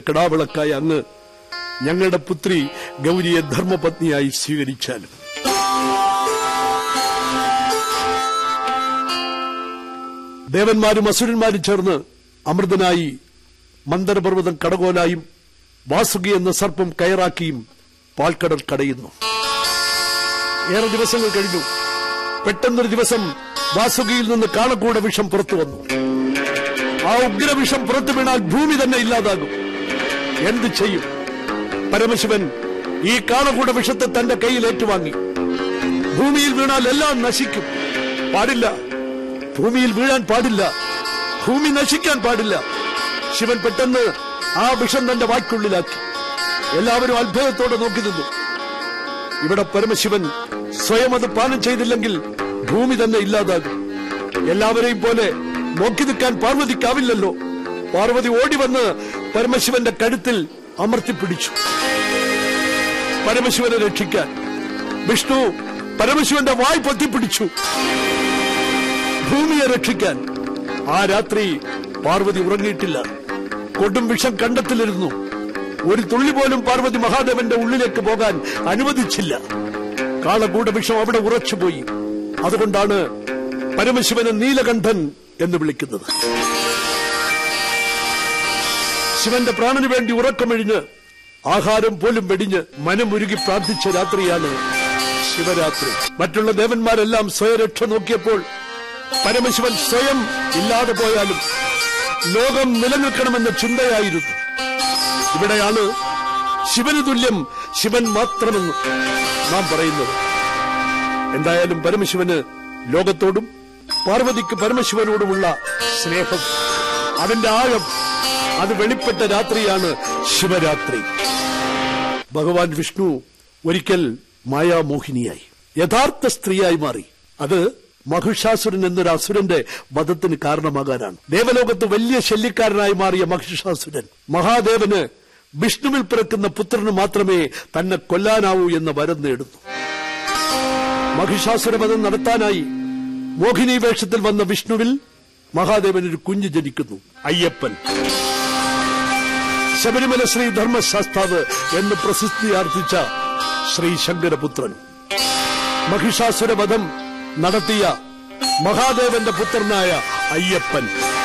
കടാവിളക്കായ അങ്ങ് ഞങ്ങളുടെ പുത്രി ഗൗരിയെ ധർമ്മപത്നിയായി സ്വീകരിച്ചാലും ദേവന്മാരും അസുരന്മാരും ചേർന്ന് അമൃതനായി മന്ദരപർവ്വതം കടകോലായും വാസുകി എന്ന സർപ്പം കയറാക്കിയും പാൽക്കടൽ കടയുന്നു ഏറെ ദിവസങ്ങൾ കഴിഞ്ഞു പെട്ടെന്നൊരു ദിവസം വാസുകിയിൽ നിന്ന് കാളക്കൂട വിഷം പുറത്തു വന്നു ആ ഉഗ്രവിഷം പുറത്തു വീണാൽ ഭൂമി തന്നെ ഇല്ലാതാകും എന്ത് ചെയ്യും പരമശിവൻ ഈ കാളകൂട വിഷത്തെ തന്റെ കയ്യിൽ ഏറ്റുവാങ്ങി ഭൂമിയിൽ വീണാൽ എല്ലാം നശിക്കും പാടില്ല ഭൂമിയിൽ വീഴാൻ പാടില്ല ഭൂമി നശിക്കാൻ പാടില്ല ശിവൻ പെട്ടെന്ന് ആ വിഷം തന്റെ വായ്ക്കുള്ളിലാക്കി എല്ലാവരും അത്ഭുതത്തോടെ നോക്കി നിന്നു ഇവിടെ പരമശിവൻ സ്വയം അത് പാനം ചെയ്തില്ലെങ്കിൽ ഭൂമി തന്നെ ഇല്ലാതാകും എല്ലാവരെയും പോലെ നോക്കി നിൽക്കാൻ പാർവതിക്കാവില്ലല്ലോ പാർവതി ഓടി വന്ന് പരമശിവന്റെ കഴുത്തിൽ അമർത്തിപ്പിടിച്ചു പരമശിവനെ രക്ഷിക്കാൻ വിഷ്ണു പരമശിവന്റെ വായ് പൊത്തിപ്പിടിച്ചു ഭൂമിയെ രക്ഷിക്കാൻ ആ രാത്രി പാർവതി ഉറങ്ങിയിട്ടില്ല കൊടും വിഷം കണ്ടത്തിലിരുന്നു ഒരു തുള്ളി പോലും പാർവതി മഹാദേവന്റെ ഉള്ളിലേക്ക് പോകാൻ അനുവദിച്ചില്ല കാളകൂട വിഷം അവിടെ ഉറച്ചുപോയി അതുകൊണ്ടാണ് പരമശിവനെ നീലകണ്ഠൻ എന്ന് വിളിക്കുന്നത് ശിവന്റെ പ്രാണന് വേണ്ടി ഉറക്കമഴിഞ്ഞ് ആഹാരം പോലും വെടിഞ്ഞ് മനമുരുകി പ്രാർത്ഥിച്ച രാത്രിയാണ് ശിവരാത്രി മറ്റുള്ള ദേവന്മാരെല്ലാം സ്വയരക്ഷ നോക്കിയപ്പോൾ പരമശിവൻ സ്വയം ഇല്ലാതെ പോയാലും ലോകം നിലനിൽക്കണമെന്ന ചിന്തയായിരുന്നു ഇവിടെയാണ് ശിവന് തുല്യം ശിവൻ മാത്രമെന്ന് നാം പറയുന്നത് എന്തായാലും പരമശിവന് ലോകത്തോടും പാർവതിക്ക് പരമശിവനോടുമുള്ള സ്നേഹം അതിന്റെ ആഴം അത് വെളിപ്പെട്ട രാത്രിയാണ് ശിവരാത്രി ഭഗവാൻ വിഷ്ണു ഒരിക്കൽ മായാമോഹിനിയായി യഥാർത്ഥ സ്ത്രീയായി മാറി അത് മഹിഷാസുരൻ എന്നൊരു അസുരന്റെ വധത്തിന് കാരണമാകാനാണ് ദേവലോകത്ത് വലിയ ശല്യക്കാരനായി മാറിയ മഹിഷാസുരൻ മഹാദേവന് വിഷ്ണുവിൽ പിറക്കുന്ന പുത്രന് മാത്രമേ തന്നെ കൊല്ലാനാവൂ എന്ന വരം നേടുന്നു മഹിഷാസുരവധം നടത്താനായി മോഹിനി വേഷത്തിൽ വന്ന വിഷ്ണുവിൽ മഹാദേവൻ ഒരു കുഞ്ഞ് ജനിക്കുന്നു അയ്യപ്പൻ ശബരിമല ശ്രീ ധർമ്മശാസ്താവ് എന്ന് പ്രസിദ്ധിയാർജിച്ച ശ്രീ ശങ്കരപുത്രൻ മഹിഷാസുരവധം നടത്തിയ മഹാദേവന്റെ പുത്രനായ അയ്യപ്പൻ